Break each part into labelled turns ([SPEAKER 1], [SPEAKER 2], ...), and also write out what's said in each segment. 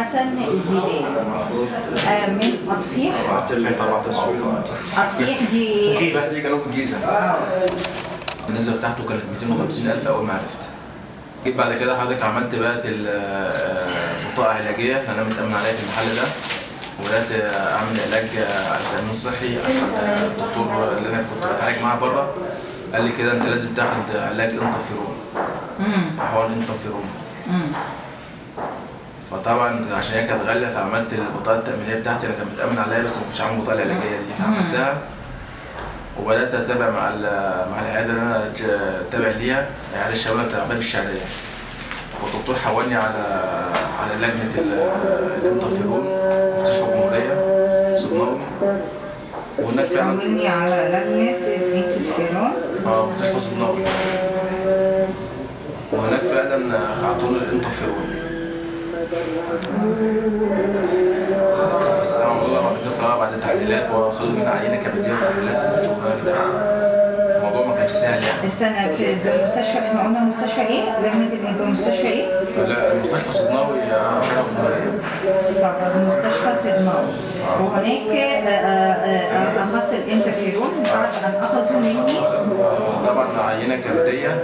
[SPEAKER 1] حسن زيدان آه، من أطفيح
[SPEAKER 2] ترفع طبعا تصوير
[SPEAKER 1] أطفيح دي
[SPEAKER 2] الجيزة دي جنوب الجيزة النسبة بتاعته كانت 250 ألف أول ما عرفت جيت بعد كده حضرتك عملت بقى البطاقة علاجية أنا متأمن عليها في المحل ده وبدأت أعمل علاج على التأمين الصحي عشان الدكتور اللي أنا كنت بتعالج معاه بره قال لي كده أنت لازم تاخد علاج انترفيرون حقن انترفيرون فطبعا عشان هي كانت غاليه فعملت البطاقه التامينيه بتاعتي انا كان متامن عليا بس ما كنتش عامل البطاقه العلاجيه دي فعملتها وبدات اتابع مع ال- مع العياده اللي انا ج- تابع ليها عياده الشباب بتاع باب الشعريه والدكتور حولني على على لجنه ال- الانترفيرون مستشفى الجمهوريه صدناوي وهناك فعلا
[SPEAKER 1] عاملني على لجنة الانترفيرون
[SPEAKER 2] اه مستشفى صدناوي وهناك فعلا اعطوني الانترفيرون بس انا والله بعد قصه بعد التحليلات وخدوا مني عينه كبديه وتحليلات وشغلها كده الموضوع ما كانش سهل يعني
[SPEAKER 1] استنى في المستشفى احنا قلنا مستشفى ايه؟ لجنة المستشفى ايه؟
[SPEAKER 2] لا المستشفى صدناوي شارع الجمهوريه
[SPEAKER 1] طب المستشفى صدماوي وهناك آه، آه، آه، أخص الانترفيرون بعد أن أخذوا مني
[SPEAKER 2] آه، طبعا عينه كبديه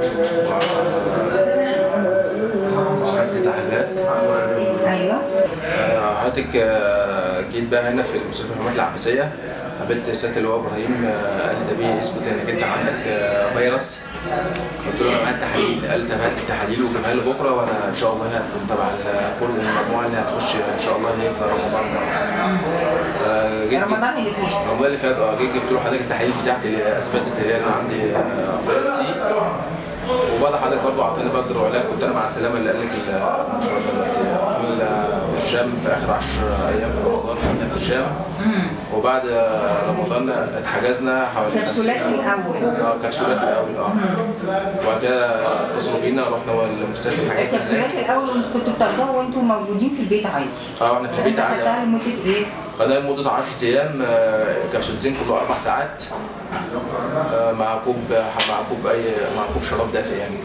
[SPEAKER 2] وعملت تحليلات
[SPEAKER 1] أيوه
[SPEAKER 2] آه، حضرتك آه، جيت بقى هنا في مستشفى الحمامات العباسيه قابلت السيد اللي هو ابراهيم آه، قال لي طب ايه اثبت انك انت عندك آه، فيروس قلت له انا معايا التحاليل قال لي طب هات لي التحاليل وجيبها لي بكره وانا ان شاء الله هتكون تبع ال- كل المجموعه اللي هتخش ان شاء الله هي في رمضان ده آه، جيت-
[SPEAKER 1] رمضان اللي فات
[SPEAKER 2] رمضان اللي فات اه جيت جبت له حضرتك التحاليل بتاعتي اللي اثبتت ان انا عندي آه، فيروس سي وبعد حضرتك برضه اعطاني بدر علاج كنت انا مع سلامه اللي قال لك المشروع دلوقتي اعطاني برشام في اخر 10 ايام في رمضان كان برشام وبعد رمضان اتحجزنا حوالي
[SPEAKER 1] كبسولات
[SPEAKER 2] خمسين-
[SPEAKER 1] الأول.
[SPEAKER 2] اه كبسولات الاول اه وبعد كده اتصلوا بينا رحنا المستشفى اتحجزنا هناك
[SPEAKER 1] الكبسولات الأول أنتوا كنتوا بتاخدوها وأنتوا موجودين في البيت عادي
[SPEAKER 2] اه احنا في البيت
[SPEAKER 1] أنت
[SPEAKER 2] عادي
[SPEAKER 1] خدتها لمدة إيه؟
[SPEAKER 2] خدنا لمدة 10 أيام آه، كبسولتين كل أربع ساعات آه، مع كوب مع كوب أي مع كوب شراب دافئ يعني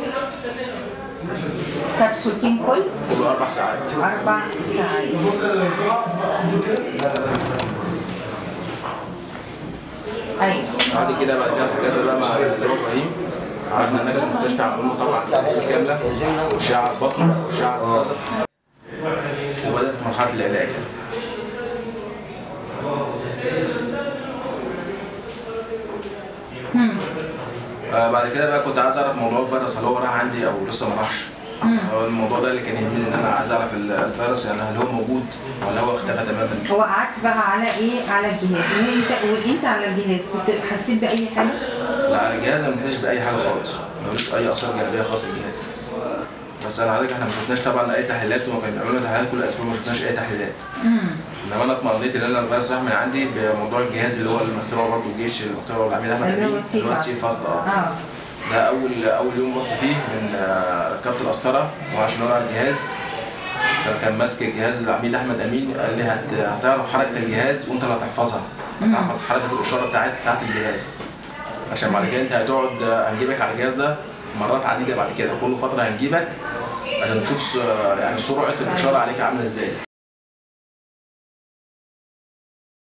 [SPEAKER 1] كبسولتين كل
[SPEAKER 2] كل أربع ساعات
[SPEAKER 1] أربع ساعات أيوه
[SPEAKER 2] بعد كده بعد كده حجزنا بقى مع الدكتور إبراهيم قعدنا هناك في المستشفى عملوا له طبعا تحاليل كاملة وأشعة بطن وأشعة صدر وبدأت في مرحلة العلاج آه، بعد كده بقى كنت عايز اعرف موضوع الفيروس هل هو راح عندي او لسه ما راحش هو الموضوع ده اللي كان يهمني ان انا عايز اعرف ال- الفيروس يعني هل هو موجود ولا هو اختفى تماما
[SPEAKER 1] هو قعدت بقى على إيه؟ على الجهاز وأنت وأنت على الجهاز كنت حسيت بأي حاجة؟
[SPEAKER 2] لا على الجهاز انا ما بنحسش باي حاجه خالص ملوش اي اثار جانبيه خاصه بالجهاز بس انا حضرتك احنا ما شفناش طبعا اي تحليلات وما كانوا بيعملوا تحليلات كل اسبوع ما شفناش اي تحليلات انما انا اطمئنيت ان انا الفيروس راح من عندي بموضوع الجهاز اللي هو اللي مخترعه برضه الجيش اللي مخترعه العميد احمد
[SPEAKER 1] اللي هو
[SPEAKER 2] امين
[SPEAKER 1] السي
[SPEAKER 2] اللي هو
[SPEAKER 1] فاست.
[SPEAKER 2] السي فاست اه
[SPEAKER 1] اه
[SPEAKER 2] ده اول اول يوم رحت فيه من آه، ركبت القسطره وعشان اقرا على الجهاز فكان ماسك الجهاز العميد احمد امين قال لي هت... هتعرف حركه الجهاز وانت اللي هتحفظها هتحفظ حركه الاشاره بتاعت بتاعت الجهاز عشان بعد كده انت هتقعد آه، هنجيبك على الجهاز ده مرات عديده بعد كده كل فتره هنجيبك عشان تشوف س- يعني سرعه الاشاره عليك عامله ازاي